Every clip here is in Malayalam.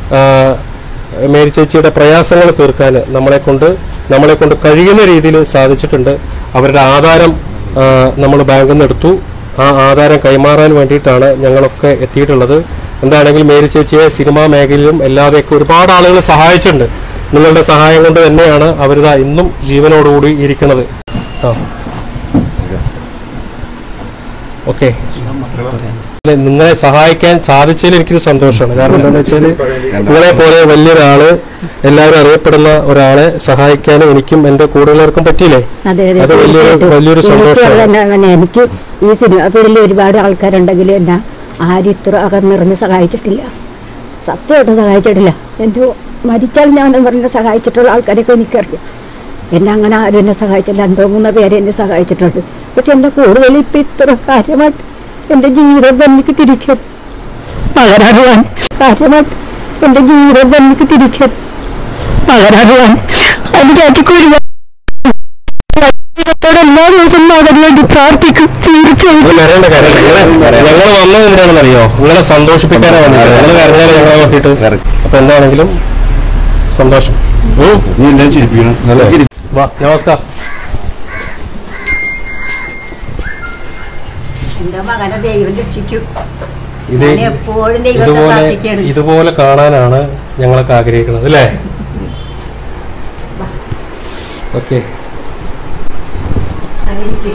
ആ, മേരി ചേച്ചിയുടെ പ്രയാസങ്ങൾ തീർക്കാൻ നമ്മളെ കൊണ്ട് നമ്മളെ കൊണ്ട് കഴിയുന്ന രീതിയിൽ സാധിച്ചിട്ടുണ്ട് അവരുടെ ആധാരം നമ്മൾ ബാങ്കിൽ നിന്ന് എടുത്തു ആ ആധാരം കൈമാറാൻ വേണ്ടിയിട്ടാണ് ഞങ്ങളൊക്കെ എത്തിയിട്ടുള്ളത് എന്താണെങ്കിൽ മേരി ചേച്ചിയെ സിനിമാ മേഖലയിലും എല്ലാതെയൊക്കെ ഒരുപാട് ആളുകൾ സഹായിച്ചിട്ടുണ്ട് നിങ്ങളുടെ സഹായം കൊണ്ട് തന്നെയാണ് അവരിതാ ഇന്നും ജീവനോടുകൂടി ഇരിക്കുന്നത് ആ ഓക്കെ അല്ല, നിങ്ങളെ സഹായിക്കാൻ സാധിച്ചതിൽ എനിക്കൊരു സന്തോഷമാണ് കാരണം എന്താണെന്ന് വെച്ചാൽ നിങ്ങളെ പോലെ വലിയൊരാള് എല്ലാവരും അറിയപ്പെടുന്ന ഒരാളെ സഹായിക്കാനും എനിക്കും എന്റെ കൂടെയുള്ളവർക്കും പറ്റിയില്ലേ അതെ അതെ അത് വലിയൊരു തീർച്ചയായിട്ടും. വലിയൊരു എനിക്ക് സന്തോഷമാണ് അത് തന്നെ അങ്ങനെ എനിക്ക് ഈ സിനിമ ഫീൽഡിൽ ഒരുപാട് ആൾക്കാരുണ്ടെങ്കിൽ എന്നെ ആരും ഇത്ര അകന്നിറങ്ങി സഹായിച്ചിട്ടില്ല സത്യമായിട്ട് സഹായിച്ചിട്ടില്ല എൻ്റെ മരിച്ചാൽ ഞാൻ പറഞ്ഞ് സഹായിച്ചിട്ടുള്ള ആൾക്കാരെയൊക്കെ എനിക്കറിയാം എന്നെ അങ്ങനെ ആരും എന്നെ സഹായിച്ചില്ല രണ്ടോ മൂന്നോ പേരെ എന്നെ സഹായിച്ചിട്ടുണ്ട് പക്ഷെ എൻ്റെ കൂടുതൽ ഇപ്പം ഇത്ര കാര്യമായിട്ട് എൻ്റെ ജീവിതം എനിക്ക് തിരിച്ചു പകരറിയാൻ കാര്യമായിട്ട് എൻ്റെ ജീവിതം എനിക്ക് തിരിച്ചു പകരറിയാൻ അതിലേക്ക് ഒരുപാട് ദൈവത്തോട് എല്ലാ ദിവസവും മകന് വേണ്ടി പ്രാർത്ഥിക്കും തീർച്ചയായും നിങ്ങൾ കരയേണ്ട കാര്യം ഞങ്ങൾ വന്നത് എന്തിനാണെന്ന് അറിയോ നിങ്ങളെ സന്തോഷിപ്പിക്കാനാണ് വന്നത് നിങ്ങൾ കരഞ്ഞാൽ ഞങ്ങളെ നോക്കിയിട്ട് അപ്പൊ എന്താണെങ്കിലും സന്തോഷം ഉം. നീ എന്താ ചിരിപ്പിക്കണം നല്ല ചിരി വാ നമസ്കാരം എന്റെ മകനെ ദൈവം രക്ഷിക്കും ഇത് ഞാൻ എപ്പോഴും ദൈവത്തെ ഇതുപോലെ പ്രാർത്ഥിക്കുകയാണ്. ഇതുപോലെ കാണാനാണ് ഞങ്ങളൊക്കെ ആഗ്രഹിക്കുന്നത് അല്ലേ ഓക്കെ അതിരിക്കും.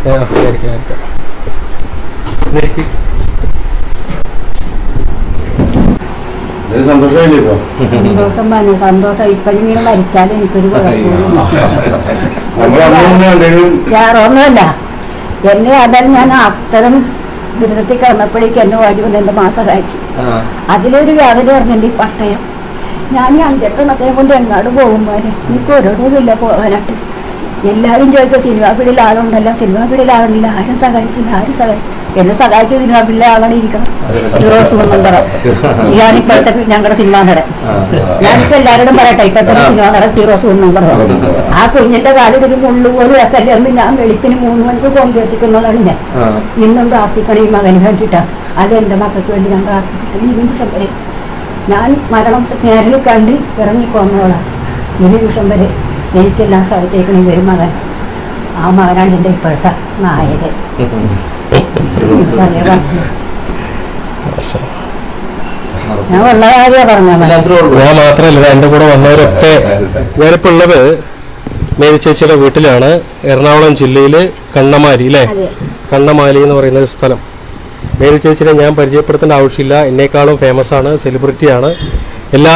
ഇത് സന്തോഷമായില്ലേ ഇപ്പൊ സന്തോഷം വന്നു സന്തോഷം ഇപ്പോഴിങ്ങനെ മരിച്ചാൽ എനിക്കൊരു കുഴപ്പമില്ല നമ്മൾ അന്ന് തന്നെ എന്തെങ്കിലും വേറൊന്നുമല്ല എന്നെ അതായത് ഞാൻ അത്തരം ദുരിതത്തിൽ കിടന്നപ്പോഴേക്ക് എന്നെ വാടി വന്ന് എൻ്റെ മാസം സഹായിച്ചു അതിലൊരു വ്യാപനം പറഞ്ഞിട്ടുണ്ട് ഈ പട്ടയം ഞാൻ ഈ അഞ്ചെട്ടെണ്ണത്തെ കൊണ്ട് എങ്ങാട് പോകുമ്പോൾ എനിക്ക് ഒരിടവുമില്ല പോകാനായിട്ട് എല്ലാവരും ചോദിക്കും സിനിമാ പിടിയിൽ ആളുണ്ടല്ലോ സിനിമാ പിടിയിൽ ആളുണ്ടല്ലോ ആരും സഹായിച്ചില്ല ആരും സഹായിച്ചു എന്നെ സഹായിച്ച സിനിമാ പിടിയിലെ ആളാണ് ഇരിക്കണം ഫിറോസ് കുന്നന്തറ ഇതാണ് ഇപ്പോഴത്തെ ഞങ്ങളുടെ സിനിമാ നടൻ ഞാനിപ്പോ എല്ലാവരോടും പറയട്ടെ ഇപ്പോഴത്തെ സിനിമാ നടൻ ഫിറോസ് കുന്നന്തറ ആ കുഞ്ഞിന്റെ കാലിൽ ഒരു മുള്ളു പോലും വെക്കല്ലേ എന്ന് ഞാൻ വെളുപ്പിന് മൂന്ന് മണിക്ക് കൊണ്ടു എത്തിക്കുന്നതാണ് ഞാൻ ഇന്നും പ്രാർത്ഥിക്കണം ഈ മകന് വേണ്ടിയിട്ടാ അത് എൻ്റെ മക്കൾക്ക് വേണ്ടി ഞാൻ പ്രാർത്ഥിച്ചിട്ട് ഈ നിമിഷം വരെ ഞാൻ മരണം നേരിൽ കണ്ട് ഇറങ്ങിക്കൊന്നോളാം ഈ നിമിഷം വരെ എനിക്കെല്ലാം സാധിച്ചേക്കണം ഈ ഒരു മകൻ ആ മകനാണ് എൻ്റെ ഇപ്പോഴത്തെ നായകൻ ഞാൻ ഉള്ള കാര്യമാണ് പറഞ്ഞത് ഞാൻ മാത്രമല്ല എന്റെ കൂടെ വന്നവരൊക്കെ ഞാനിപ്പോ ഉള്ളത് മേരി ചേച്ചിയുടെ വീട്ടിലാണ് എറണാകുളം ജില്ലയില് കണ്ണമാലി അല്ലേ അതെ കണ്ണമാലി എന്ന് പറയുന്ന ഒരു സ്ഥലം മേരി ചേച്ചിനെ ഞാൻ പരിചയപ്പെടുത്തേണ്ട ആവശ്യമില്ല എന്നെക്കാളും ഫേമസ് ആണ് സെലിബ്രിറ്റിയാണ് എല്ലാ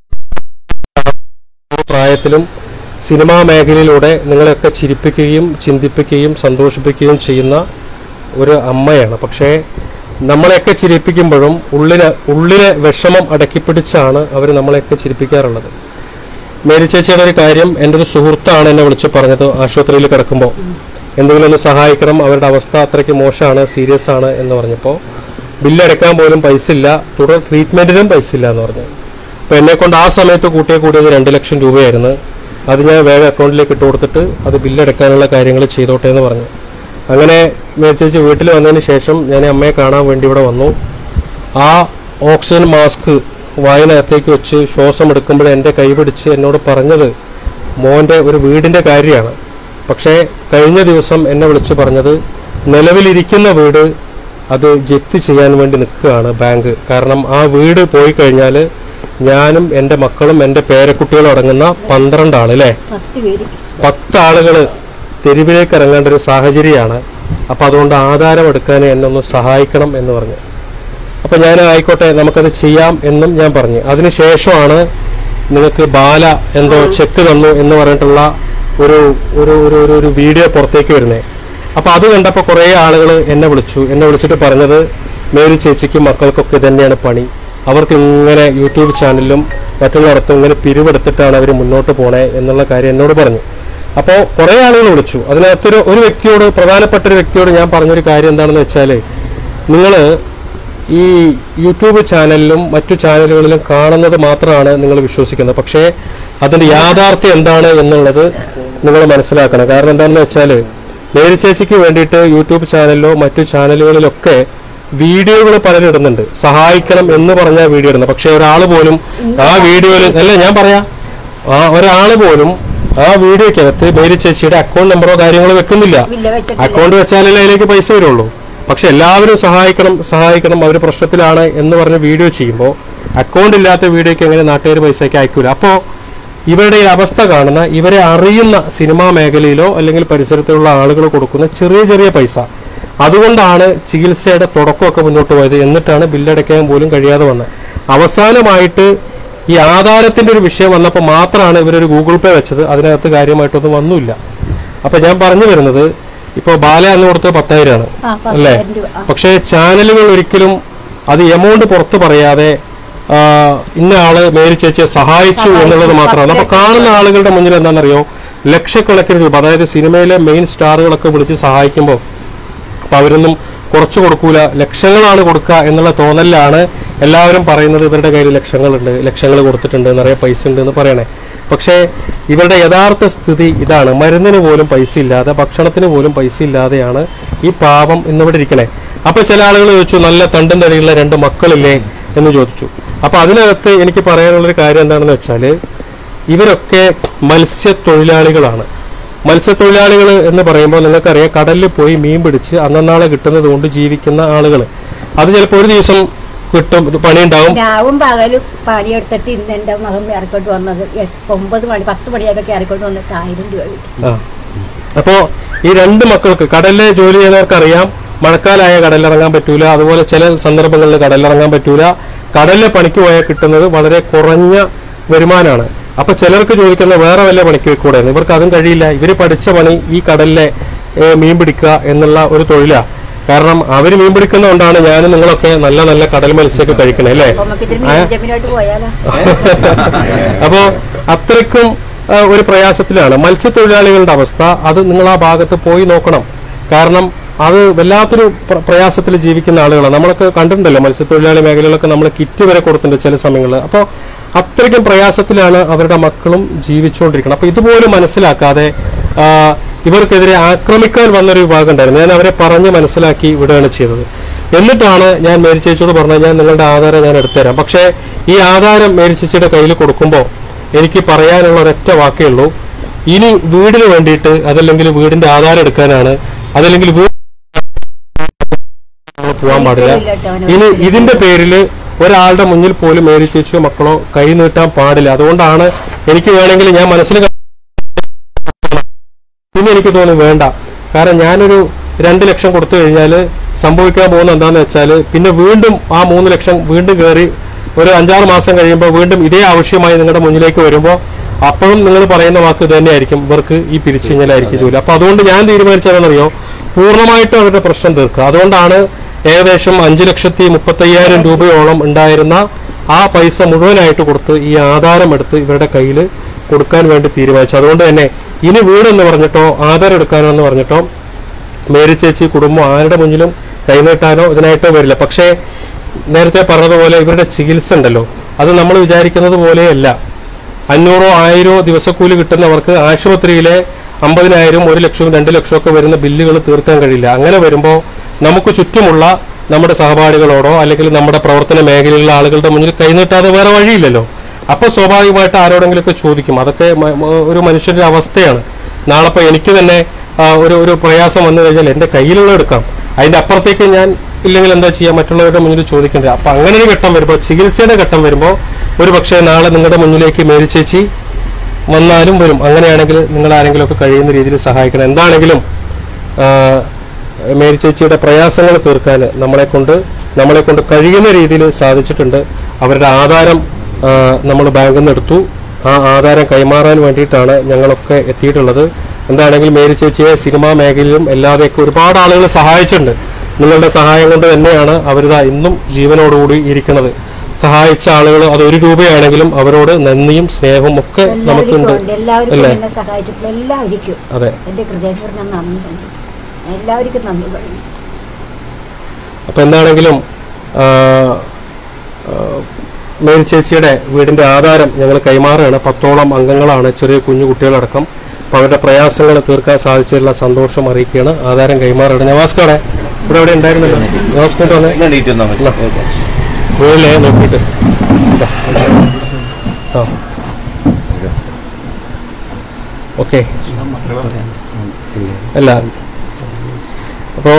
പ്രായത്തിലും സിനിമാ മേഖലയിലൂടെ നിങ്ങളെയൊക്കെ ചിരിപ്പിക്കുകയും ചിന്തിപ്പിക്കുകയും സന്തോഷിപ്പിക്കുകയും ചെയ്യുന്ന ഒരു അമ്മയാണ് പക്ഷേ നമ്മളെയൊക്കെ ചിരിപ്പിക്കുമ്പോഴും ഉള്ളിലെ ഉള്ളിലെ വിഷമം അടക്കിപ്പിടിച്ചാണ് അവർ നമ്മളെയൊക്കെ ചിരിപ്പിക്കാറുള്ളത് മേരി ചേച്ചിയുടെ ഒരു കാര്യം എൻ്റെ ഒരു സുഹൃത്താണ് എന്നെ വിളിച്ച് പറഞ്ഞത് ആശുപത്രിയിൽ കിടക്കുമ്പോൾ എന്തെങ്കിലും ഒന്ന് സഹായിക്കണം അവരുടെ അവസ്ഥ അത്രയ്ക്ക് മോശമാണ് സീരിയസ് ആണ് എന്ന് പറഞ്ഞപ്പോൾ ബില്ലടയ്ക്കാൻ പോലും പൈസ ഇല്ല തുടർ ട്രീറ്റ്മെൻറ്റിനും പൈസ ഇല്ല എന്ന് പറഞ്ഞു അപ്പോൾ എന്നെ കൊണ്ട് ആ സമയത്ത് കൂട്ടിയ കൂടിയത് രണ്ട് ലക്ഷം രൂപയായിരുന്നു അത് ഞാൻ വേഗം അക്കൗണ്ടിലേക്ക് ഇട്ട് കൊടുത്തിട്ട് അത് ബില്ലടയ്ക്കാനുള്ള കാര്യങ്ങൾ ചെയ്തോട്ടെ എന്ന് പറഞ്ഞു അങ്ങനെ മേരി ചേച്ചി വീട്ടിൽ വന്നതിന് ശേഷം ഞാൻ അമ്മയെ കാണാൻ വേണ്ടി ഇവിടെ വന്നു ആ ഓക്സിജൻ മാസ്ക് വായനകത്തേക്ക് വെച്ച് ശ്വാസം എടുക്കുമ്പോൾ എൻ്റെ കൈ പിടിച്ച് എന്നോട് പറഞ്ഞത് മോൻ്റെ ഒരു വീടിൻ്റെ കാര്യമാണ് പക്ഷേ കഴിഞ്ഞ ദിവസം എന്നെ വിളിച്ച് പറഞ്ഞത് നിലവിലിരിക്കുന്ന വീട് അത് ജപ്തി ചെയ്യാൻ വേണ്ടി നിൽക്കുകയാണ് ബാങ്ക് കാരണം ആ വീട് പോയി കഴിഞ്ഞാൽ ഞാനും എൻ്റെ മക്കളും എൻ്റെ പേരക്കുട്ടികളും അടങ്ങുന്ന പന്ത്രണ്ട് ആൾ അല്ലേ പത്ത് പേര് പത്ത് ആളുകൾ തെരുവിലേക്ക് ഇറങ്ങേണ്ട ഒരു സാഹചര്യമാണ് അപ്പോൾ അതുകൊണ്ട് ആധാരം എടുക്കാൻ എന്നെ ഒന്ന് സഹായിക്കണം എന്ന് പറഞ്ഞു അപ്പോൾ ഞാൻ ആയിക്കോട്ടെ നമുക്കത് ചെയ്യാം എന്നും ഞാൻ പറഞ്ഞു അതിനുശേഷമാണ് നിങ്ങൾക്ക് ബാല എന്തോ ചെക്ക് തന്നു എന്ന് പറഞ്ഞിട്ടുള്ള ഒരു ഒരു ഒരു ഒരു ഒരു വീഡിയോ പുറത്തേക്ക് വരുന്നത് അപ്പോൾ അത് കണ്ടപ്പോൾ കുറേ ആളുകൾ എന്നെ വിളിച്ചു എന്നെ വിളിച്ചിട്ട് പറഞ്ഞത് മേരി ചേച്ചിക്കും മക്കൾക്കൊക്കെ ഇതന്നെയാണ് പണി അവർക്ക് ഇങ്ങനെ യൂട്യൂബ് ചാനലിലും മറ്റുള്ളിടത്തും ഇങ്ങനെ പിരിവെടുത്തിട്ടാണ് അവർ മുന്നോട്ട് പോണേ എന്നുള്ള കാര്യം എന്നോട് പറഞ്ഞു അപ്പോൾ കുറേ ആളുകൾ വിളിച്ചു അതിനകത്തൊരു ഒരു വ്യക്തിയോട് പ്രധാനപ്പെട്ട ഒരു വ്യക്തിയോട് ഞാൻ പറഞ്ഞൊരു കാര്യം എന്താണെന്ന് വെച്ചാൽ നിങ്ങൾ ഈ യൂട്യൂബ് ചാനലിലും മറ്റു ചാനലുകളിലും കാണുന്നത് മാത്രമാണ് നിങ്ങൾ വിശ്വസിക്കുന്നത് പക്ഷേ അതിൻ്റെ യാഥാർത്ഥ്യം എന്താണ് എന്നുള്ളത് നിങ്ങൾ മനസ്സിലാക്കണം കാരണം എന്താണെന്ന് വെച്ചാൽ മേരി ചേച്ചിക്ക് വേണ്ടിയിട്ട് യൂട്യൂബ് ചാനലിലോ മറ്റു ചാനലുകളിലൊക്കെ വീഡിയോകൾ പലരും ഇടുന്നുണ്ട് സഹായിക്കണം എന്ന് പറഞ്ഞ വീഡിയോ ഇടുന്നത് പക്ഷെ ഒരാൾ പോലും ആ വീഡിയോയിൽ അല്ല ഞാൻ പറയാം ആ ഒരാൾ പോലും ആ വീഡിയോക്കകത്ത് മേരി ചേച്ചിയുടെ അക്കൗണ്ട് നമ്പറോ കാര്യങ്ങളോ വെക്കുന്നില്ല ഇല്ല, വെച്ചിട്ടില്ല. അക്കൗണ്ട് വെച്ചാലല്ലേ അതിലേക്ക് പൈസ വരുള്ളൂ പക്ഷെ എല്ലാവരും സഹായിക്കണം സഹായിക്കണം അവർ പ്രശ്നത്തിലാണ് എന്ന് പറഞ്ഞ് വീഡിയോ ചെയ്യുമ്പോൾ അക്കൗണ്ട് ഇല്ലാത്ത വീഡിയോക്ക് എങ്ങനെ നാട്ടുകാർ പൈസയ്ക്ക് അയക്കൂല അപ്പോൾ ഇവരുടെ ഈ അവസ്ഥ കാണുന്ന ഇവരെ അറിയുന്ന സിനിമാ മേഖലയിലോ അല്ലെങ്കിൽ പരിസരത്തുള്ള ആളുകൾ കൊടുക്കുന്ന ചെറിയ ചെറിയ പൈസ അതുകൊണ്ടാണ് ചികിത്സയുടെ തുടക്കമൊക്കെ മുന്നോട്ട് പോയത് എന്നിട്ടാണ് ബില്ലടയ്ക്കാൻ പോലും കഴിയാതെ വന്നത് അവസാനമായിട്ട് ഈ ആധാരത്തിന്റെ ഒരു വിഷയം വന്നപ്പോൾ മാത്രമാണ് ഇവരൊരു ഗൂഗിൾ പേ വെച്ചത് അതിനകത്ത് കാര്യമായിട്ടൊന്നും വന്നില്ല അപ്പൊ ഞാൻ പറഞ്ഞു വരുന്നത് ഇപ്പോൾ ബാല അന്ന് കൊടുത്തത് പത്തായിരമാണ് ആ, പത്തായിരം അല്ലേ രൂപ. ആ. പക്ഷേ ചാനലുകൾ ഒരിക്കലും അത് എമൗണ്ട് പുറത്ത് പറയാതെ ആ, ഇന്ന ആള് മേരി ചേച്ചിയെ സഹായിച്ചു എന്നുള്ളത് മാത്രമാണ് അപ്പൊ കാണുന്ന ആളുകളുടെ മുന്നിൽ എന്താണെന്നറിയോ ലക്ഷക്കണക്കിന് രൂപ അതായത് സിനിമയിലെ മെയിൻ സ്റ്റാറുകളൊക്കെ വിളിച്ച് സഹായിക്കുമ്പോൾ അപ്പൊ അവരൊന്നും കുറച്ച് കൊടുക്കൂല ലക്ഷങ്ങളാണ് കൊടുക്കുക എന്നുള്ള തോന്നലിലാണ് എല്ലാവരും പറയുന്നത് ഇവരുടെ കയ്യിൽ ലക്ഷങ്ങളുണ്ട് ലക്ഷങ്ങൾ കൊടുത്തിട്ടുണ്ട് നിറയെ പൈസ ഉണ്ട് എന്ന് പറയണേ പക്ഷേ ഇവരുടെ യഥാർത്ഥ സ്ഥിതി ഇതാണ് മരുന്നിന് പോലും പൈസ ഇല്ലാതെ ഭക്ഷണത്തിന് പോലും പൈസ ഇല്ലാതെയാണ് ഈ പാവം ഇന്നിവിടെ ഇരിക്കണേ അപ്പൊ ചില ആളുകൾ ചോദിച്ചു നല്ല തണ്ടും തടിയുള്ള രണ്ട് മക്കളില്ലേ എന്ന് ചോദിച്ചു അപ്പൊ അതിനകത്ത് എനിക്ക് പറയാനുള്ളൊരു കാര്യം എന്താണെന്ന് വെച്ചാൽ ഇവരൊക്കെ മത്സ്യത്തൊഴിലാളികളാണ് മത്സ്യത്തൊഴിലാളികൾ എന്ന് പറയുമ്പോൾ നിങ്ങൾക്കറിയാം കടലിൽ പോയി മീൻ പിടിച്ച് അന്നന്നാളെ കിട്ടുന്നത് കൊണ്ട് ജീവിക്കുന്ന ആളുകൾ അത് ചിലപ്പോൾ ഒരു ദിവസം കിട്ടും പണിയുണ്ടാവും രാവും പകലും പണിയെടുത്തിട്ട് ഇന്ന് എൻ്റെ മകൻ ഇറക്കോട്ട് വന്നത് എട്ട് ഒമ്പത് മണി പത്ത് മണിയായപ്പോൾ ഇറക്കോട്ട് വന്നിട്ട് ആയിരം രൂപ കിട്ടി ആ അപ്പോ ഈ രണ്ട് മക്കൾക്ക് കടലിലെ ജോലി ചെയ്യുന്നവർക്ക് അറിയാം മഴക്കാലായ കടലിലിറങ്ങാൻ പറ്റൂല അതുപോലെ ചില സന്ദർഭങ്ങളിൽ കടലിലിറങ്ങാൻ പറ്റൂല കടലിലെ പണിക്ക് പോയാൽ കിട്ടുന്നത് വളരെ കുറഞ്ഞ വരുമാനമാണ് അപ്പൊ ചിലർക്ക് ചോദിക്കുന്ന വേറെ വല്ല പണിക്ക് കൂടെ ഇവർക്ക് അതും കഴിയില്ല ഇവര് പഠിച്ച പണി ഈ കടലിലെ ഏ, മീൻ പിടിക്കുക എന്നുള്ള ഒരു തൊഴിലാണ് കാരണം അവര് മീൻ പിടിക്കുന്നതുകൊണ്ടാണ് ഞാനും നിങ്ങളൊക്കെ നല്ല നല്ല കടൽ മത്സ്യമൊക്കെ കഴിക്കണേ അല്ലേ അപ്പൊ നമുക്ക് ഇതിന് ആ? മീൻ ജമീനായിട്ട് പോയാലോ അപ്പോ അത്രയ്ക്കും ആ, ഒരു പ്രയാസത്തിലാണ് മത്സ്യത്തൊഴിലാളികളുടെ അവസ്ഥ അത് നിങ്ങൾ ആ ഭാഗത്ത് പോയി നോക്കണം കാരണം അത് വല്ലാത്തൊരു പ്ര- പ്രയാസത്തിൽ ജീവിക്കുന്ന ആളുകളാണ് നമ്മളൊക്കെ കണ്ടിട്ടുണ്ടല്ലോ മത്സ്യത്തൊഴിലാളി മേഖലയിലൊക്കെ നമ്മൾ കിറ്റ് വരെ കൊടുത്തിട്ടുണ്ട് ചില സമയങ്ങളിൽ അപ്പോൾ അത്രയ്ക്കും പ്രയാസത്തിലാണ് അവരുടെ മക്കളും ജീവിച്ചുകൊണ്ടിരിക്കുന്നത് അപ്പോൾ ഇതുപോലും മനസ്സിലാക്കാതെ ആ, ഇവർക്കെതിരെ ആക്രമിക്കാൻ വന്നൊരു വിഭാഗം ഉണ്ടായിരുന്നു ഞാൻ അവരെ പറഞ്ഞ് മനസ്സിലാക്കി വിടുകയാണ് ചെയ്തത് എന്നിട്ടാണ് ഞാൻ മേരി ചേച്ചിയോട് പറഞ്ഞത് ഞാൻ നിങ്ങളുടെ ആധാരം ഞാൻ എടുത്തുതരാം പക്ഷേ ഈ ആധാരം മേരി ചേച്ചിയുടെ കയ്യിൽ കൊടുക്കുമ്പോൾ എനിക്ക് പറയാനുള്ള ഒരൊറ്റ വാക്കേ ഉള്ളൂ ഇനി വീടിന് വേണ്ടിയിട്ട് അതല്ലെങ്കിൽ വീടിന്റെ ആധാരം എടുക്കാനാണ് അതല്ലെങ്കിൽ വീട് നമ്മള് പോകാൻ പാടില്ല ഇനി ഇതിന്റെ പേരിൽ ഒരാളുടെ മുന്നിൽ പോലും മേരി ചേച്ചിയോ മക്കളോ കൈ നീട്ടാൻ പാടില്ല അതുകൊണ്ടാണ് എനിക്ക് വേണമെങ്കിൽ ഞാൻ മനസ്സിൽ ക- പിന്നെ എനിക്ക് തോന്നുന്നു വേണ്ട കാരണം ഞാനൊരു രണ്ട് ലക്ഷം കൊടുത്തു കഴിഞ്ഞാൽ സംഭവിക്കാൻ പോകുന്ന എന്താന്ന് വെച്ചാൽ പിന്നെ വീണ്ടും ആ മൂന്ന് ലക്ഷം വീണ്ടും കയറി ഒരു അഞ്ചാറ് മാസം കഴിയുമ്പോൾ വീണ്ടും ഇതേ ആവശ്യമായി നിങ്ങളുടെ മുന്നിലേക്ക് വരുമ്പോൾ അപ്പോഴും നിങ്ങൾ പറയുന്ന വാക്ക് ഇത് തന്നെയായിരിക്കും ഇവർക്ക് ഈ പിരിച്ചു കഴിഞ്ഞാലായിരിക്കും ജോലി അപ്പൊ അതുകൊണ്ട് ഞാൻ തീരുമാനിച്ചതെന്നറിയോ പൂർണ്ണമായിട്ടും അവരുടെ പ്രശ്നം തീർക്കുക അതുകൊണ്ടാണ് ഏകദേശം അഞ്ച് ലക്ഷത്തി മുപ്പത്തയ്യായിരം രൂപയോളം ഉണ്ടായിരുന്ന ആ പൈസ മുഴുവനായിട്ട് കൊടുത്ത് ഈ ആധാരം എടുത്ത് ഇവരുടെ കയ്യിൽ കൊടുക്കാൻ വേണ്ടി തീരുമാനിച്ചു അതുകൊണ്ട് തന്നെ ഇനി വീടെന്ന് പറഞ്ഞിട്ടോ ആധാരം എടുക്കാനോ എന്ന് പറഞ്ഞിട്ടോ മേരി ചേച്ചി കുടുംബം ആരുടെ മുന്നിലും കൈനീട്ടാനോ ഇതിനായിട്ടോ വരില്ല പക്ഷേ നേരത്തെ പറഞ്ഞതുപോലെ ഇവരുടെ ചികിത്സ ഉണ്ടല്ലോ അത് നമ്മൾ വിചാരിക്കുന്നത് പോലെയല്ല അഞ്ഞൂറോ ആയിരോ ദിവസക്കൂലി കിട്ടുന്നവർക്ക് ആശുപത്രിയിലെ അമ്പതിനായിരം ഒരു ലക്ഷവും രണ്ട് ലക്ഷവും ഒക്കെ വരുന്ന ബില്ലുകൾ തീർക്കാൻ കഴിയില്ല അങ്ങനെ വരുമ്പോൾ നമുക്ക് ചുറ്റുമുള്ള നമ്മുടെ സഹപാഠികളോടോ അല്ലെങ്കിൽ നമ്മുടെ പ്രവർത്തന മേഖലയിലുള്ള ആളുകളുടെ മുന്നിൽ കൈനീട്ടാതെ വേറെ വഴിയില്ലല്ലോ അപ്പോൾ സ്വാഭാവികമായിട്ട് ആരോടെങ്കിലുമൊക്കെ ചോദിക്കും അതൊക്കെ മ- മ- ഒരു മനുഷ്യന്റെ അവസ്ഥയാണ് നാളെ ഇപ്പോൾ എനിക്ക് തന്നെ ആ, ഒരു ഒരു പ്രയാസം വന്നു കഴിഞ്ഞാൽ എൻ്റെ കയ്യിലുള്ള എടുക്കാം അതിൻ്റെ അപ്പുറത്തേക്ക് ഞാൻ ഇല്ലെങ്കിൽ എന്താ ചെയ്യുക മറ്റുള്ളവരുടെ മുന്നിൽ ചോദിക്കേണ്ടത് അപ്പം അങ്ങനെ ഒരു ഘട്ടം വരുമ്പോൾ ചികിത്സയുടെ ഘട്ടം വരുമ്പോൾ ഒരു പക്ഷേ നാളെ നിങ്ങളുടെ മുന്നിലേക്ക് മേരിച്ചേച്ചി വന്നാലും വരും അങ്ങനെയാണെങ്കിൽ നിങ്ങൾ ആരെങ്കിലും ഒക്കെ കഴിയുന്ന രീതിയിൽ സഹായിക്കണം എന്താണെങ്കിലും ആ, മേരി ചേച്ചിയുടെ പ്രയാസങ്ങൾ തീർക്കാൻ നമ്മളെ കൊണ്ട് നമ്മളെ കൊണ്ട് കഴിയുന്ന രീതിയിൽ സാധിച്ചിട്ടുണ്ട് അവരുടെ ആധാരം നമ്മൾ ബാങ്കിൽ നിന്ന് എടുത്തു ആ ആധാരം കൈമാറാൻ വേണ്ടിയിട്ടാണ് ഞങ്ങളൊക്കെ എത്തിയിട്ടുള്ളത് എന്താണെങ്കിലും മേരി ചേച്ചിയെ സിനിമാ മേഖലയിലും എല്ലാവരെയൊക്കെ ഒരുപാട് ആളുകൾ സഹായിച്ചിട്ടുണ്ട് നിങ്ങളുടെ സഹായം കൊണ്ട് തന്നെയാണ് അവരിതാ ഇന്നും ജീവനോടുകൂടി ഇരിക്കുന്നത് സഹായിച്ച ആളുകൾ അത് ഒരു രൂപയാണെങ്കിലും അവരോട് നന്ദിയും സ്നേഹവും ഒക്കെ നമുക്കുണ്ട് എല്ലാവർക്കും എല്ലാവർക്കും അല്ലേ എന്നെ സഹായിച്ചിട്ടുള്ള എല്ലാവർക്കും അതെ എൻ്റെ ഹൃദയപൂർവ്വം ഞാൻ നന്ദി പറഞ്ഞു എല്ലാവർക്കും നന്ദി പറഞ്ഞു അപ്പം എന്താണെങ്കിലും ആ, ആ, മേരി ചേച്ചിയുടെ വീടിന്റെ ആധാരം ഞങ്ങൾ കൈമാറുകയാണ് പത്തോളം അംഗങ്ങളാണ് ചെറിയ കുഞ്ഞു കുട്ടികളടക്കം അപ്പം അവരുടെ പ്രയാസങ്ങൾ തീർക്കാൻ സാധിച്ചതിലുള്ള സന്തോഷം അറിയിക്കുകയാണ് ആധാരം കൈമാറുകയാണ് നവാസ്കാടെ ഇവിടെ എവിടെ ഉണ്ടായിരുന്നല്ലോ ഹോസ്പിറ്റൽ വന്നേ ഡീറ്റെയിൽ മുകളിലേ നോക്കിയിട്ട് ഇതാ. ആ ഓക്കെ അല്ല അപ്പോൾ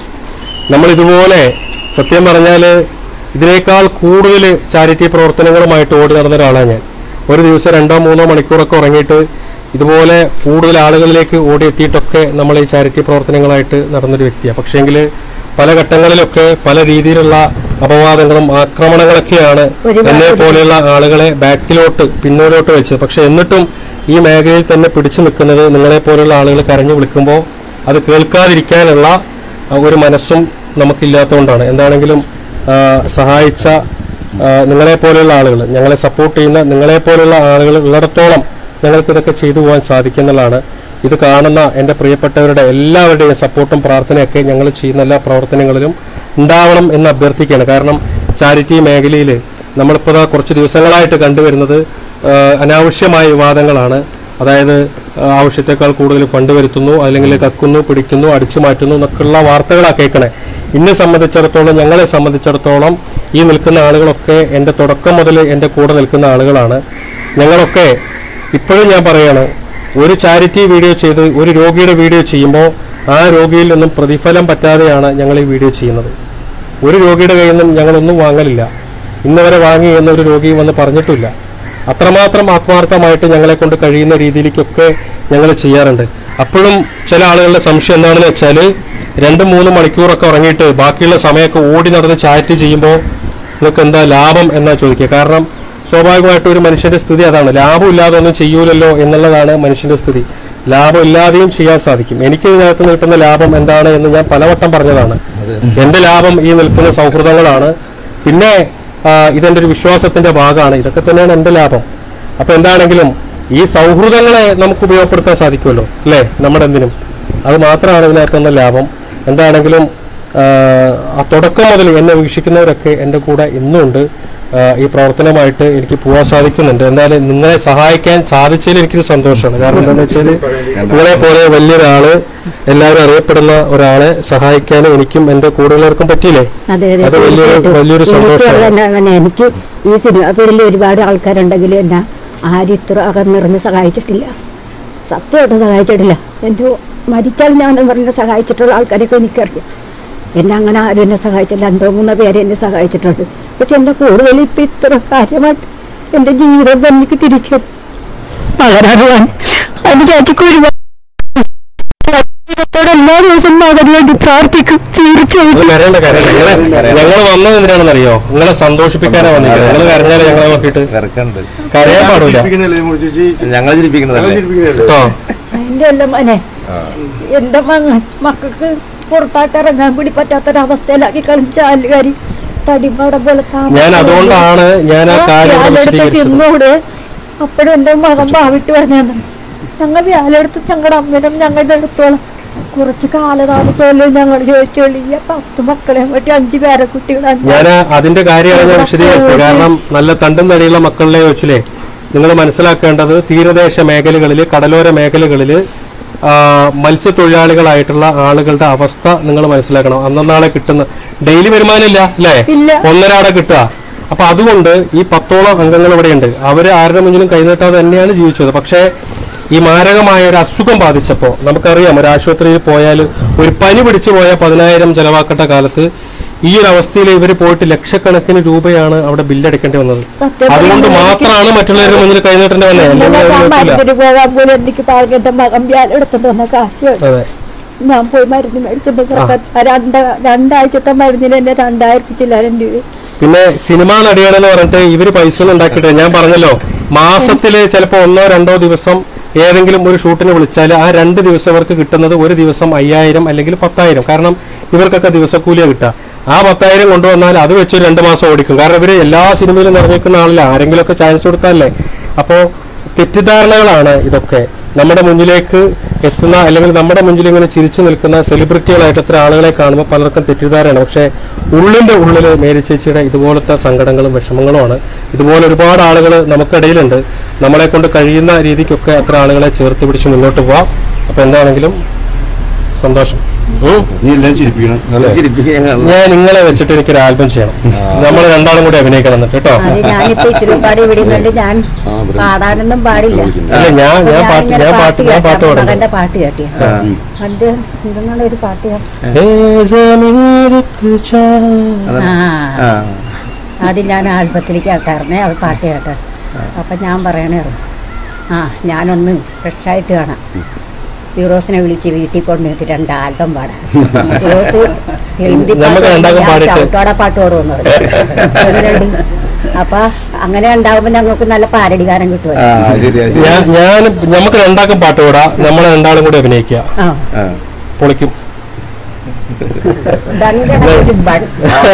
നമ്മൾ ഇതുപോലെ സത്യം പറഞ്ഞാൽ ഇതിനേക്കാൾ കൂടുതൽ ചാരിറ്റി പ്രവർത്തനങ്ങളുമായിട്ട് ഓടി നടന്ന ഒരാളാണ് ഞാൻ ഒരു ദിവസം രണ്ടോ മൂന്നോ മണിക്കൂറൊക്കെ ഉറങ്ങിയിട്ട് ഇതുപോലെ കൂടുതൽ ആളുകളിലേക്ക് ഓടി എത്തിയിട്ടൊക്കെ നമ്മൾ ഈ ചാരിറ്റി പ്രവർത്തനങ്ങളായിട്ട് നടന്നൊരു വ്യക്തിയാണ് പക്ഷേങ്കിൽ പല ഘട്ടങ്ങളിലൊക്കെ പല രീതിയിലുള്ള അപവാദങ്ങളും ആക്രമണങ്ങളൊക്കെയാണ് ഒരുപാട് എന്നെ പോലെയുള്ള ആളുകളെ ബാക്കിലോട്ട് പിന്നോട്ട് വെച്ചത് പക്ഷെ എന്നിട്ടും ഈ മേഖലയിൽ തന്നെ പിടിച്ചു നിൽക്കുന്നത് നിങ്ങളെ പോലെയുള്ള ആളുകൾ കരഞ്ഞു വിളിക്കുമ്പോൾ അത് കേൾക്കാതിരിക്കാനുള്ള ആ, ഒരു മനസ്സും നമുക്കില്ലാത്തതുകൊണ്ടാണ് എന്താണെങ്കിലും ആ, സഹായിച്ച ആ, നിങ്ങളെ പോലെയുള്ള ആളുകൾ ഞങ്ങളെ സപ്പോർട്ട് ചെയ്യുന്ന നിങ്ങളെ പോലെയുള്ള ആളുകൾ ഉള്ളിടത്തോളം ഞങ്ങൾക്ക് ഇതൊക്കെ ചെയ്തു പോകാൻ സാധിക്കുന്നുള്ളതാണ് ഇത് കാണുന്ന എൻ്റെ പ്രിയപ്പെട്ടവരുടെ എല്ലാവരുടെയും സപ്പോർട്ടും പ്രാർത്ഥനയൊക്കെ ഞങ്ങൾ ചെയ്യുന്ന എല്ലാ പ്രവർത്തനങ്ങളിലും ഉണ്ടാവണം എന്ന് അഭ്യർത്ഥിക്കുകയാണ് കാരണം ചാരിറ്റി മേഖലയിൽ നമ്മളിപ്പോൾ ദാ കുറച്ച് ദിവസങ്ങളായിട്ട് കണ്ടുവരുന്നത് ആ, അനാവശ്യമായ വിവാദങ്ങളാണ് അതായത് ആ, ആവശ്യത്തെക്കാൾ കൂടുതൽ ഫണ്ട് വരുത്തുന്നു അല്ലെങ്കിൽ കക്കുന്നു പിടിക്കുന്നു അടിച്ചു മാറ്റുന്നു എന്നൊക്കെയുള്ള വാർത്തകളാണ് കേൾക്കണേ എന്നെ സംബന്ധിച്ചിടത്തോളം ഞങ്ങളെ സംബന്ധിച്ചിടത്തോളം ഈ നിൽക്കുന്ന ആളുകളൊക്കെ എൻ്റെ തുടക്കം മുതൽ എൻ്റെ കൂടെ നിൽക്കുന്ന ആളുകളാണ് ഞങ്ങളൊക്കെ ഇപ്പോഴും ഞാൻ പറയാണ് ഒരു ചാരിറ്റി വീഡിയോ ചെയ്ത് ഒരു രോഗിയുടെ വീഡിയോ ചെയ്യുമ്പോൾ ആ രോഗിയിൽ നിന്നും പ്രതിഫലം പറ്റാതെയാണ് ഞങ്ങൾ ഈ വീഡിയോ ചെയ്യുന്നത് ഒരു രോഗിയുടെ കയ്യിൽ നിന്നും ഞങ്ങളൊന്നും വാങ്ങലില്ല ഇന്ന് വരെ വാങ്ങി എന്ന് ഒരു രോഗിയും വന്ന് പറഞ്ഞിട്ടില്ല അത്രമാത്രം ആത്മാർത്ഥമായിട്ട് ഞങ്ങളെ കൊണ്ട് കഴിയുന്ന രീതിയിലേക്കൊക്കെ ഞങ്ങൾ ചെയ്യാറുണ്ട് അപ്പോഴും ചില ആളുകളുടെ സംശയം എന്താണെന്ന് വെച്ചാൽ രണ്ട് മൂന്ന് മണിക്കൂറൊക്കെ ഉറങ്ങിയിട്ട് ബാക്കിയുള്ള സമയമൊക്കെ ഓടി നടന്ന് ചാറ്റ് ചെയ്യുമ്പോൾ നിങ്ങൾക്ക് എന്താ ലാഭം എന്നാ ചോദിക്കുക കാരണം സ്വാഭാവികമായിട്ടും ഒരു മനുഷ്യന്റെ സ്ഥിതി അതാണ് ലാഭം ഇല്ലാതെ ഒന്നും ചെയ്യൂലല്ലോ എന്നുള്ളതാണ് മനുഷ്യന്റെ സ്ഥിതി ലാഭം ഇല്ലാതെയും ചെയ്യാൻ സാധിക്കും എനിക്ക് ഇതിനകത്ത് നിൽക്കുന്ന ലാഭം എന്താണ് എന്ന് ഞാൻ പലവട്ടം പറഞ്ഞതാണ് എന്റെ ലാഭം ഈ നിൽക്കുന്ന സൗഹൃദങ്ങളാണ് പിന്നെ ആ, ഇതെന്റെ ഒരു വിശ്വാസത്തിന്റെ ഭാഗമാണ് ഇതൊക്കെ തന്നെയാണ് എന്റെ ലാഭം അപ്പൊ എന്താണെങ്കിലും ഈ സൗഹൃദങ്ങളെ നമുക്ക് ഉപയോഗപ്പെടുത്താൻ സാധിക്കുമല്ലോ അല്ലേ നമ്മുടെ എന്തിനും അത് മാത്രമാണ് ഇതിനകത്തുന്ന ലാഭം എന്താണെങ്കിലും ആ, ആ തുടക്കം മുതൽ എന്നെ വീക്ഷിക്കുന്നവരൊക്കെ എൻ്റെ കൂടെ ഇന്നുണ്ട് ആ, ഈ പ്രവർത്തനമായിട്ട് എനിക്ക് പോകാൻ സാധിക്കുന്നുണ്ട് എന്തായാലും നിങ്ങളെ സഹായിക്കാൻ സാധിച്ചതിൽ എനിക്കൊരു സന്തോഷമാണ് കാരണം എന്താണെന്ന് വെച്ചാൽ നിങ്ങളെ പോലെ വലിയൊരാള് എല്ലാവരും അറിയപ്പെടുന്ന ഒരാളെ സഹായിക്കാനും എനിക്കും എൻ്റെ കൂടെയുള്ളവർക്കും പറ്റിയില്ലേ അതെ അതെ അത് വലിയൊരു തീർച്ചയായിട്ടും. വലിയൊരു എനിക്ക് സന്തോഷമാണ് അതന്നെ തന്നെ എനിക്ക് ഈ സിനിമ ഫീൽഡിൽ ഒരുപാട് ആൾക്കാരുണ്ടെങ്കിലും എന്നെ ആരും ഇത്ര അകന്നിറന്ന് സഹായിച്ചിട്ടില്ല സത്യമായിട്ട് സഹായിച്ചിട്ടില്ല എൻ്റെ മരിച്ചാൽ ഞാൻ പറഞ്ഞ് സഹായിച്ചിട്ടുള്ള ആൾക്കാരെയൊക്കെ എനിക്കറിയാം എന്നെ അങ്ങനെ ആരും എന്നെ സഹായിച്ചില്ല രണ്ടോ മൂന്നോ പേരെ എന്നെ സഹായിച്ചിട്ടുണ്ട് പക്ഷെ എൻ്റെ കൂടുതൽ ഇപ്പം ഇത്ര കാര്യമായിട്ട് എൻ്റെ ജീവിതം എനിക്ക് തിരിച്ചു പകരാണ് ഞാൻ അത് ചേച്ചിക്ക് ഒരുപാട് ദൈവത്തോട് എല്ലാ ദിവസവും മകന് വേണ്ടി പ്രാർത്ഥിക്കും തീർച്ചയായും നിങ്ങൾ കരയണ്ട കരയണ്ട നിങ്ങളെ ഞങ്ങൾ വന്നത് എന്തിനാണെന്ന് അറിയോ നിങ്ങളെ സന്തോഷിപ്പിക്കാനാ വന്നിരിക്കുന്നത് നിങ്ങൾ കരഞ്ഞാലേ ഞങ്ങളെ നോക്കിയിട്ട് തിരക്കുണ്ട് കരയാൻ പാടില്ല ചിരിപ്പിക്കണല്ലേ മോളി ചേച്ചി? ഞങ്ങൾ ചിരിപ്പിക്കുന്നതല്ലേ ഞങ്ങളെ ചിരിപ്പിക്കണല്ലേ? കേട്ടോ എന്റെ എല്ലാം മനെ എന്റെ മങ്ങ മക്കൾക്ക് പുറത്തായിട്ട് ഇറങ്ങാൻ കൂടി പറ്റാത്തൊരവസ്ഥയിലാക്കി കളിച്ച ആലുകാരി തടിമാട പോലെ താമസം ഞാൻ അതുകൊണ്ടാണ് ഞാൻ ആ കാര്യം ഇവിടെ വ്യാലെടുത്ത് വിശദീകരിച്ചത് തിന്നൂടെ അപ്പോഴും എന്റെ മകൻ ഭാവിട്ട് പറഞ്ഞത് ഞങ്ങൾ വ്യാലെടുത്ത് ഞങ്ങളുടെ അമ്മനും ഞങ്ങളുടെ അടുത്തോളം കുറച്ച് കാലതാമസമല്ലേ ഞങ്ങൾ ചോദിച്ചോളി ഈ പത്ത് മക്കളെ പറ്റി അഞ്ചു പേരെ കുട്ടികളാണ് ഞാൻ അതിന്റെ കാര്യമാണ് ഞാൻ വിശദീകരിച്ചത് കാരണം നല്ല തണ്ടും തടിയുള്ള മക്കളിലെ വെച്ചില്ലേ നിങ്ങൾ മനസ്സിലാക്കേണ്ടത് തീരദേശ മേഖലകളിൽ കടലോര മേഖലകളിൽ മത്സ്യത്തൊഴിലാളികളായിട്ടുള്ള ആളുകളുടെ അവസ്ഥ നിങ്ങൾ മനസ്സിലാക്കണം അന്നന്നാളെ കിട്ടുന്ന ഡെയിലി വരുമാനമില്ല അല്ലേ ഇല്ല. ഒന്നരാടെ കിട്ടുക അപ്പൊ അതുകൊണ്ട് ഈ പത്തോളം അംഗങ്ങൾ ഇവിടെയുണ്ട് അവര് ആരുടെ മുന്നിലും കൈനീട്ടാതെ തന്നെയാണ് ജീവിച്ചത് പക്ഷേ ഈ മാരകമായ ഒരു അസുഖം ബാധിച്ചപ്പോൾ നമുക്കറിയാം ഒരു ആശുപത്രിയിൽ പോയാൽ ഒരു പനി പിടിച്ചു പോയ പതിനായിരം ചെലവാക്കേണ്ട കാലത്ത് ഈ ഒരു അവസ്ഥയിൽ ഇവർ പോയിട്ട് ലക്ഷക്കണക്കിന് രൂപയാണ് അവിടെ ബില്ലടക്കേണ്ടി വന്നത് സത്യം അതുകൊണ്ട് പറഞ്ഞാൽ മാത്രമാണ് മറ്റുള്ളവരുടെ മുന്നിൽ കൈനീട്ടേണ്ടി വന്നത് എന്റെ അല്ലെങ്കിൽ മകൻ അവർ പറ്റില്ല. മരുന്നിന് പോകാൻ പോലും എനിക്ക് പാകം എന്റെ മകൻ വ്യാലെടുത്തോണ്ട് വന്ന കാശ് വേണം. അതെ ഞാൻ പോയി മരുന്ന് മേടിച്ചിട്ട് രണ്ട് രണ്ടാഴ്ചത്തെ മരുന്നിന് എന്നെ രണ്ടായിരത്തി ചില്ലായിരം രൂപ പിന്നെ സിനിമ നടിയാണെന്ന് പറഞ്ഞിട്ട് ഇവര് പൈസ ഒന്നും ഉണ്ടാക്കിയിട്ട് ഞാൻ പറഞ്ഞല്ലോ മാസത്തില് ചിലപ്പോ ഒന്നോ രണ്ടോ ദിവസം ഏതെങ്കിലും ഒരു ഷൂട്ടിന് വിളിച്ചാൽ ആ രണ്ട് ദിവസം ഇവർക്ക് കിട്ടുന്നത് ഒരു ദിവസം അയ്യായിരം അല്ലെങ്കിൽ പത്തായിരം കാരണം ഇവർക്കൊക്കെ ദിവസക്കൂലിയാ കിട്ടുക ആ പത്തായിരം കൊണ്ടുവന്നാൽ അത് വെച്ച് ഒരു രണ്ട് മാസം ഓടിക്കും കാരണം ഇവര് എല്ലാ സിനിമയിലും നിറഞ്ഞിരിക്കുന്ന ആളില്ല ആരെങ്കിലുമൊക്കെ ചാൻസ് കൊടുക്കാല്ലേ അപ്പോ തെറ്റിദ്ധാരണകളാണ് ഇതൊക്കെ നമ്മുടെ മുന്നിലേക്ക് എത്തുന്ന അല്ലെങ്കിൽ നമ്മുടെ മുന്നിൽ ഇങ്ങനെ ചിരിച്ചു നിൽക്കുന്ന സെലിബ്രിറ്റികളായിട്ട് എത്ര ആളുകളെ കാണുമ്പോൾ പലർക്കും തെറ്റിദ്ധാരണയാണ് പക്ഷേ ഉള്ളിൻ്റെ ഉള്ളിൽ മേരി ചേച്ചിയുടെ ഇതുപോലത്തെ സങ്കടങ്ങളും വിഷമങ്ങളുമാണ് ഇതുപോലെ ഒരുപാട് ആളുകൾ നമുക്കിടയിലുണ്ട് നമ്മളെ കൊണ്ട് കഴിയുന്ന രീതിക്കൊക്കെ അത്ര ആളുകളെ ചേർത്ത് പിടിച്ച് മുന്നോട്ട് പോവാം അപ്പോൾ എന്താണെങ്കിലും സന്തോഷം ഉം? നീ എല്ലാം ചിരിപ്പിക്കണം അല്ലേ ഞാൻ നിങ്ങളെ വെച്ചിട്ട് എനിക്കൊരു ആൽബം ചെയ്യണം നമ്മൾ രണ്ടാളും കൂടി അഭിനയിക്കണം എന്നിട്ട് കേട്ടോ അത് ഞാനിപ്പോ ഇച്ചിരി പാടി വിടുന്നുണ്ട് ഞാൻ ആ, ഇവിടെ. പാടാനൊന്നും പാടില്ല അല്ല ഞാൻ അപ്പൊ ഞാൻ പാട്ട് ഞാനിങ്ങനെ ഞാൻ പാട്ട് ഞാൻ കേട്ട, പാട്ട് പാടുന്നു മകന്റെ പാട്ട് കേട്ടിയ അത് എന്തെന്നുള്ള ഒരു പാട്ട് കേട്ട. ഏ ജമീർ കുച്ചാ. ആ അത് ഞാൻ ആൽബത്തിലേക്ക് കേട്ടായിരുന്നേ അത് പാട്ട് കേട്ട അപ്പൊ ഞാൻ പറയണായിരുന്നു ആ ഞാനൊന്ന് ഫ്രഷായിട്ട് കാണാം ഫിറോസിനെ വിളിച്ച് വീട്ടിൽ കൊണ്ടുവന്നിട്ട് രണ്ട് ആൽബം പാടാം ഫിറോസ് ഹിന്ദി നമുക്ക് രണ്ടാൾക്കും പാടിയിട്ട്. ചവിട്ടോടെ പാട്ട് പാടുമെന്ന് പറഞ്ഞു അപ്പൊ അങ്ങനെ ഉണ്ടാവുമ്പോ ഞങ്ങൾക്ക് നല്ല പാരടികാരം കിട്ടുമല്ലോ ഞാൻ ഞാൻ നമുക്ക് രണ്ടാക്കും പാട്ട് പാടാം നമ്മളെ രണ്ടാളും കൂടി അഭിനയിക്കുക ആ പൊളിക്കും ദണ്ഡന ഒരു ബൺ